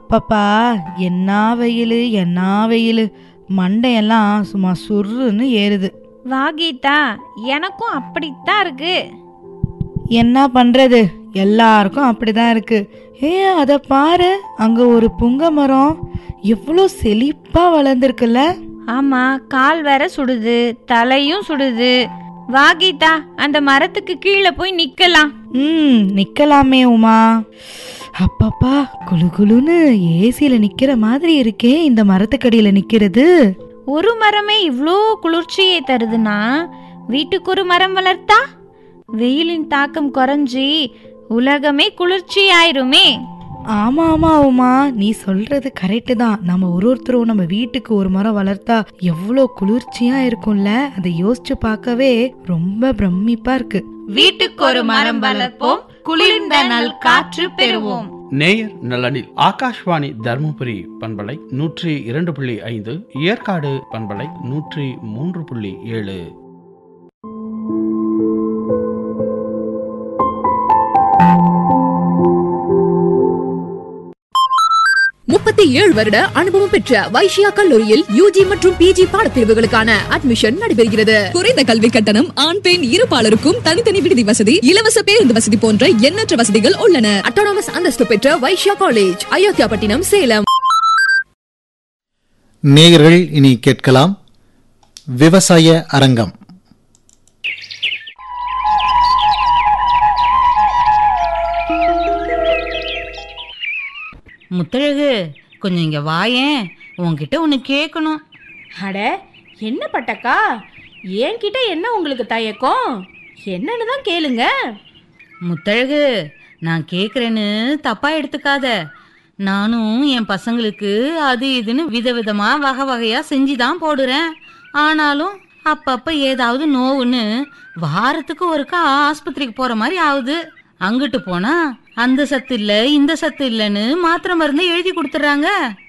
அப்பப்பா என்ன வெயில் என்ன வெயில் மண்டையெல்லாம் சும்மா சுருன்னு ஏறுது வா கீதா எனக்கும் அப்படித்தான் இருக்கு என்ன பண்றது எல்லாருக்கும் அப்படிதான் இருக்கு ஏ அத பாரு அங்க ஒரு புங்க மரம் எவ்வளோ செழிப்பா வளர்ந்துருக்குல்ல ஆமா கால் வேற சுடுது தலையும் சுடுது வா கீதா அந்த மரத்துக்கு கீழே போய் நிக்கலாம் ம் நிக்கலாமே உமா அப்பப்பா குளு குளுன்னு ஏசியில நிக்கிற மாதிரி இருக்கே இந்த மரத்துக்கடியில நிக்கிறது ஒரு மரமே இவ்ளோ குளிர்ச்சியை தருதுன்னா வீட்டுக்கு ஒரு மரம் வளர்த்தா வெயிலின் தாக்கம் குறைஞ்சி உலகமே குளிர்ச்சி ஆயிருமே ஆமா ஆமா உமா நீ சொல்றது கரெக்டு தான் நம்ம ஒரு ஒருத்தரும் நம்ம வீட்டுக்கு ஒரு மரம் வளர்த்தா எவ்வளோ குளிர்ச்சியா இருக்கும்ல அதை யோசிச்சு பார்க்கவே ரொம்ப பிரமிப்பா இருக்கு வீட்டுக்கு ஒரு மரம் வளர்ப்போம் குளிர்ந்த நல் காற்று பெறுவோம் நேயர் நலனில் ஆகாஷ்வாணி தர்மபுரி பண்பலை நூற்றி இரண்டு புள்ளி ஐந்து ஏற்காடு பண்பலை நூற்றி மூன்று புள்ளி ஏழு முப்பத்தி ஏழு வருட அனுபவம் பெற்ற வைஷ்யா கல்லூரியில் யூஜி மற்றும் பிஜி பாடப்பிரிவுகளுக்கான அட்மிஷன் நடைபெறுகிறது குறைந்த கல்வி கட்டணம் ஆண் பெண் இருபாலருக்கும் தனித்தனி விடுதி வசதி இலவச பேருந்து வசதி போன்ற எண்ணற்ற வசதிகள் உள்ளன அட்டானமஸ் அந்தஸ்து பெற்ற வைஷ்யா காலேஜ் அயோத்தியாபட்டினம் சேலம் நேயர்கள் இனி கேட்கலாம் விவசாய அரங்கம் முத்தழகு கொஞ்சம் இங்க வாயேன் உன்கிட்ட ஒன்று கேட்கணும் அட என்ன பட்டக்கா என்கிட்ட என்ன உங்களுக்கு தயக்கம் என்னன்னு தான் கேளுங்க முத்தழகு நான் கேட்குறேன்னு தப்பா எடுத்துக்காத நானும் என் பசங்களுக்கு அது இதுன்னு விதவிதமா வகை வகையா செஞ்சு தான் போடுறேன் ஆனாலும் அப்பப்ப ஏதாவது நோவுன்னு வாரத்துக்கு ஒருக்கா ஆஸ்பத்திரிக்கு போற மாதிரி ஆகுது அங்கிட்டு போனா அந்த சத்து இல்ல இந்த சத்து இல்லைன்னு மாத்திரை மருந்து எழுதி கொடுத்துட்றாங்க